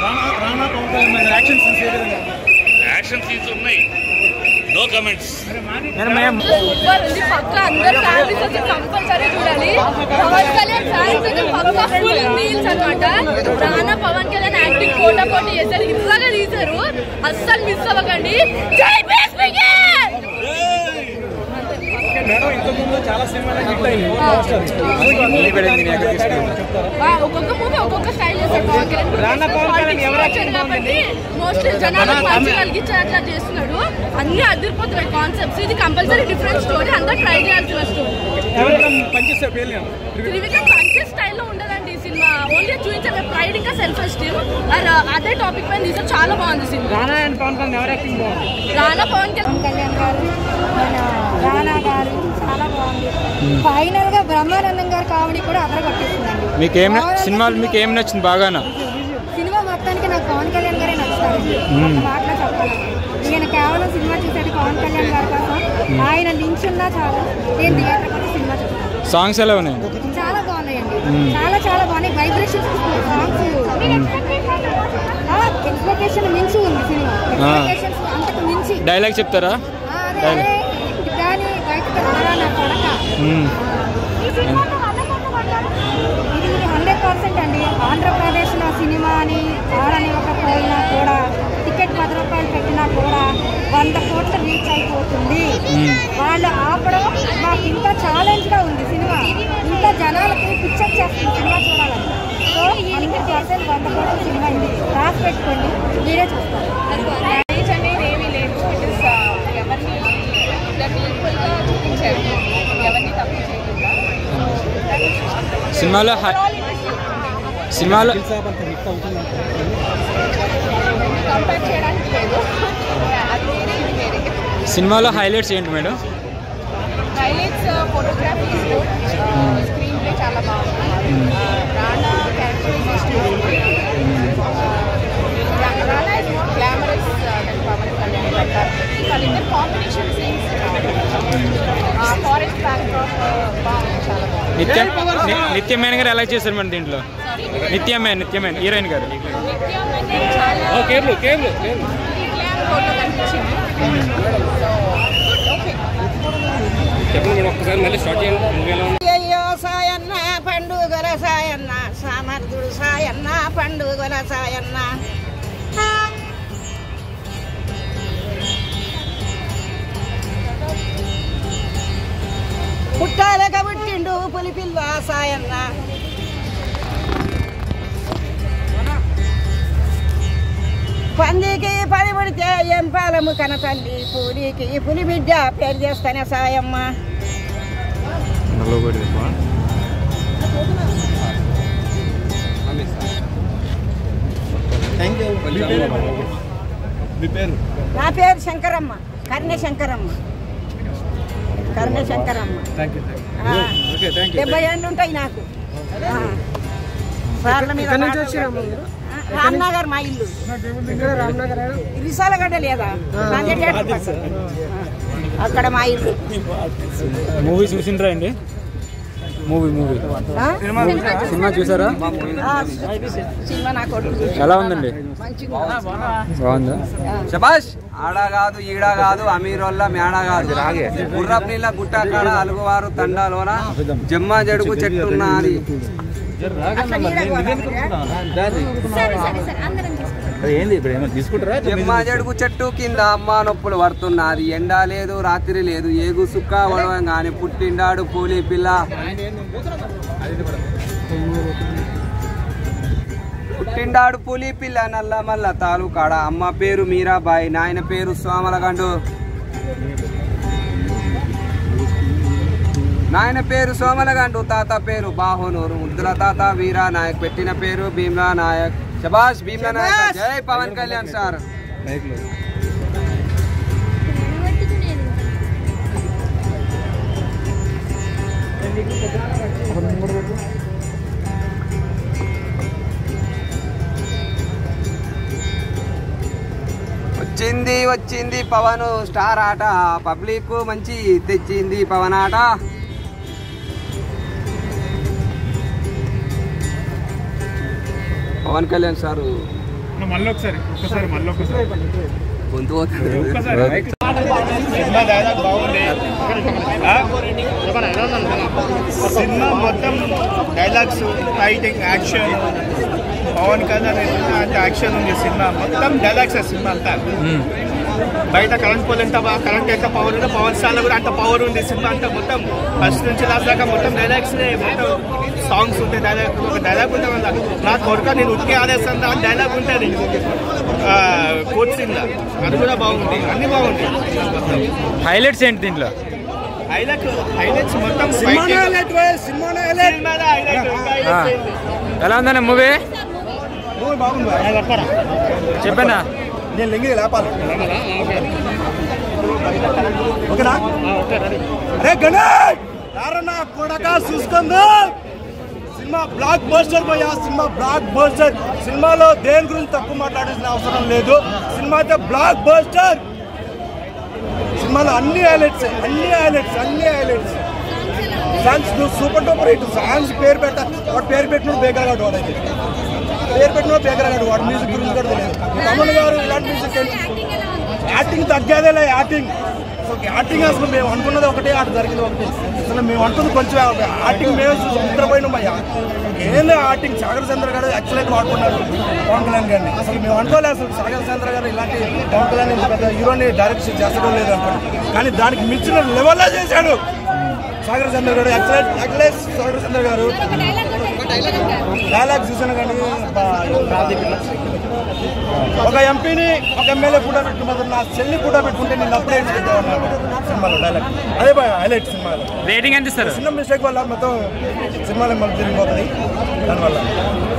రాణా రాణా పవన్ కళ్యాణ్ మీద action scenes ఏ విధంగా యాక్షన్ సీన్స్ ఉన్నాయి నో కమెంట్స్ సూపర్ ఉంది పక్క అందరు ఫ్యామిలీస్ వచ్చి కంపల్సరీ చూడాలి పవన్ కళ్యాణ్ ఫ్యాన్స్ అయితే పక్క ఫుల్ మీల్స్ అనమాట రానా పవన్ కళ్యాణ్ యాక్టింగ్ పోటా పోటీ చేశారు ఇట్లాగా తీశారు అస్సలు మిస్ అవ్వకండి జై బేస్మికే మేడం ఇంతకుముందు చాలా సినిమాలు హిట్ అయ్యాయి ఒక్కొక్క మూవీ ఒక్కొక్క స్టైల్ చేశారు పవన్ కళ్యాణ్ రానా పవన్ కళ్యాణ్ ఎవరు వచ్చాడు కాబట్టి మోస్ట్లీ జనాలకు మంచి కలిగించేట్లా చేస్తున్నాడు అన్ని అదిరిపోతున్నాయి కాన్సెప్ట్స్ ఇది కంపల్సరీ డిఫరెంట్ స్టోరీ అందరూ ట్రై చేయాల్సిన స్టోరీ ఎవరైనా పనిచేస్తే పేర్లు త్రివిక్రమ్ పంచే స్టైల్లో ఉండదండి ఈ సినిమా ఓన్లీ చూపించే ప్రైడ్ ఇంకా సెల్ఫ్ ఎస్టీమ్ అదే టాపిక్ పైన తీసారు చాలా బాగుంది సినిమా రానా అండ్ పవన్ కళ్యాణ్ ఎవరు యాక్టింగ్ బాగుంది రానా పవన్ కళ్యాణ్ కళ్యాణ్ గారు మన రానా గారు చాలా బాగుంది ఫైనల్ గా బ్రహ్మానందం గారి కామెడీ కూడా అదరగొట్టేసిందండి మీకేం న- Overall సినిమాలు మీకు ఏం నచ్చింది బాగానా సినిమా మొత్తానికి నాకు పవన్ కళ్యాణ్ గారే నచ్చుతారు ఒక మాటలో చెప్పాలి నేను కేవలం సినిమా చూసేది పవన్ కళ్యాణ్ గారి కోసం ఆయన నించున్నా చాలు నేను థియేటర్ వచ్చి సినిమా చూస్తాను సాంగ్స్ ఎలా ఉన్నాయి చాలా బాగున్నాయండి చాలా చాలా బాగున్నాయి వైబ్రేషన్స్ సాంగ్స్ ఎక్స్పెక్టేషన్ మించి ఉంది సినిమా ఎక్స్పెక్టేషన్స్ అంతకు మించి డైలాగ్ చెప్తారా ఆ, అదే, అదే, దాని బయటకు రారా నా కొడక మ్మ్. ఇది హండ్రెడ్ పర్సెంట్ అండి ఆంధ్రప్రదేశ్లో సినిమా అని ఆడనివ్వకపోయినా కూడా టికెట్ పది రూపాయలు పెట్టినా కూడా వంద కోట్లు రీచ్ అయిపోతుంది వాళ్ళు ఆపడం మాకు ఇంకా ఛాలెంజ్గా ఉంది సినిమా ఇంకా జనాలకి పిచ్చొచ్చేస్తుంది సినిమా చూడాలని సో హండ్రెడ్ పర్సెంట్ వంద కోట్ల సినిమా ఇది రాసి పెట్టుకోండి మీరే చూస్తారు రీచ్ అనేది ఏమీ లేదు ఇట్ ఇస్ ఎవరిని ఇద్దరిని ఈక్వల్గా చూపించారు ఎవరిని తప్పు చేయకుండా సినిమాలో హై- సినిమాలో కంపేర్ చేయడానికి లేదు అది వేరే ఇది వేరే సినిమాలో హైలైట్స్ ఏంటి madam highlights photography is good screenplay చాలా బాగుంది Rana characterisation Rana is more glamorous Pavan Kalyan better వాళ్ళిద్దరు combination scenes forest backdrop బాగుంది చాలా బాగుంది నిత్యం ని- నిత్యమేన గారు ఎలా చేశారు మేడం దీంట్లో నిత్యమే నిత్యమే హీరోయిన్ గారు నిత్యం అంటే చాలా cable cable cable glam photo కనిపించింది సో గుడ్ ఓకే చెప్పండి మేడం ఒక్కసారి మళ్ళీ స్టార్ట్ చేయండి మూవీ ఎలా ఉంది అయ్యో సాయన్న పండుగల సాయన్న సమర్థుడు సాయన్న పండుగల సాయన్న పుట్టాలక పుట్టిండు పులిపిల్ల సాయన్న పందికి పని పడితే ఏం పాలము కన తల్లి పూలికి పులి బిడ్డ పేరు చేస్తానే సాయమ్మ మీ పేరు నా పేరు శంకరమ్మ కర్ణ శంకరమ్మ కర్ణ శంకరమ్మ థ్యాంక్ యూ ఆ, ఓకే థ్యాంక్ యూ డెబ్బై ఏళ్ళు ఉంటాయి నాకు ఆ. సార్ల మీద ఆ, రామ్నగర్ మా ఇల్లు విశాలగడ్డ లేదా నాందేడ్ పక్కన. అక్కడ మా ఇల్లు మూవీ చూసిండ్రా అండి మూవీ మూవీ ఆ? సినిమా చూసారా ఆ, సినిమా నా కొడుకు చూసి ఎలా ఉందండి మంచిగా ఉంది. బాగుందా శబాష్ ఆడ కాదు ఈడ కాదు అమీరోళ్ళ మేడ కాదు గుర్రపు నీళ్ళ గుట్ట కాడ అలుగువారు తండాలోన జమ్మ జడుగు చెట్టున్నది అట్లా నీడకు పోతాను. సరే సరే సరే అందరం తీసుకుంటాం ఏంది ఇప్పుడు ఏమైనా తీసుకుంటారా జమ్మ జడుగు చెట్టు కింద అమ్మ నొప్పులు పడుతున్నది ఎండ లేదు రాత్రి లేదు ఏగు సుక్క వడవంగానే పుట్టిండాడు పూలి పిల్ల పుట్టిండాడు పులి పిల్ల నల్ల మల్ల తాలూకాడ అమ్మ పేరు మీరాబాయి నాయన పేరు సోమలగండు నాయన పేరు సోమలగండు తాత పేరు బాహునూరు ముద్దుల తాత వీరా నాయక్ పెట్టిన పేరు భీమ్లా నాయక్ శబాష్ భీమ్లా నాయక్ జై పవన్ కళ్యాణ్ సార్ వచ్చింది వచ్చింది పవన్ స్టార్ ఆట పబ్లిక్ మంచి తెచ్చింది పవన్ ఆట పవన్ కళ్యాణ్ సారు మళ్ళీ ఒకసారి ఒక్కసారి మళ్ళీ ఒకసారి గొంతు పోతుంది ఒక్కసారి సినిమా డైలాగ్ బాగుంది ఆ? సినిమా మొత్తం dialogues fighting action Pavan Kalyan ఎట్లా అంటే యాక్షన్ ఉంది సినిమా మొత్తం డైలాగ్స్ సినిమా అంతా బయట కరెంట్ పోల్ ఎంత బాగా కరెంట్ ఎంత పవర్ ఉందో పవన్ స్టార్ కూడా అంత పవర్ ఉంది సినిమా అంతా మొత్తం ఫస్ట్ నుంచి లాస్ట్ దాకా మొత్తం డైలాగ్స్ మొత్తం సాంగ్స్ ఉంటాయి డైలాగ్ ఒక డైలాగ్ ఉంటుంది కదా నా కొడుక నేను ఉట్కే ఆడేస్తాను ఆ డైలాగ్ ఉంటుంది కోచ్ సీన్ అది కూడా బాగుంది అన్ని బాగుంది మొత్తం హైలైట్స్ ఏంటి దీంట్లో హైలైట్ హైలైట్స్ మొత్తం సినిమాలో fighting. హైలైట్ పోయి, సినిమాలో హైలైట్ సినిమాలో హైలైట్ ఇంకా ఆ. highlights ఏంటి? ఎలా ఉందన్న మూవీ మూవీ బాగుంది చెప్పనా నేను లింగి లేపాలి ఓకేనా అరే గణేష్ రారన్నా కొడక చూసుకుందా సినిమా బ్లాక్ బస్టర్ పోయా సినిమా బ్లాక్ బస్టర్ సినిమాలో దేని గురించి తక్కువ మాట్లాడాల్సిన అవసరం లేదు సినిమా అయితే బ్లాక్ బస్టర్ సినిమాలో అన్ని హైలైట్స్ అన్ని హైలైట్స్ అన్ని highlights songs super duper hit songs పేరు పెట్ట వాడు పేరు పెట్టిన బేకరగాడు వాడైతే పేరు పెట్టిన బేకరగాడు వాడు మ్యూజిక్ గురించి కూడా తెలియదు తమ్ముడు గారు ఇలాంటి మ్యూజిక్ యాక్టింగ్ తగ్గేదేలే యాక్టింగ్ అసలు యాక్టింగ్ అసలు మేము అనుకున్నది ఒకటే ఆట జరిగింది ఒకటి అసలు మేము అనుకున్నది కొంచెం యాక్టింగ్ మేము నిద్రపోయినాం అయ్యా ఏంది యాక్టింగ్ సాగర్ చంద్ర గారు ఎక్సలెంట్ వాడుకున్నారు పవన్ కళ్యాణ్ గారిని అసలు మేము అనుకోలేదు అసలు సాగర్ చంద్ర గారు ఇలాంటి పవన్ కళ్యాణ్ ఇంత పెద్ద హీరోని డైరెక్ట్ చేసడం లేదు అనుకోండి కానీ దానికి మించిన లెవెల్లో చేశాడు సాగర్ చంద్ర గారు ఎక్సలెంట్ ఎక్సలెంట్ సాగర్ చంద్ర గారు డైలాగ్ చూసాను కానీ బా, ఒక ఎంపీని ఒక ఎమ్మెల్యే కూడా పెట్టుకున్నారు నా చెల్లి కూడా పెట్టుకుంటే నేను అప్పుడే పెట్టేవాడిని సినిమాలో డైలాగ్ అదే బాగా హైలైట్ సినిమాలో రేటింగ్ ఎంత ఇస్తారు చిన్న మిస్టేక్ వల్ల మొత్తం సినిమాలో మళ్ళీ తిరిగిపోతుంది దానివల్ల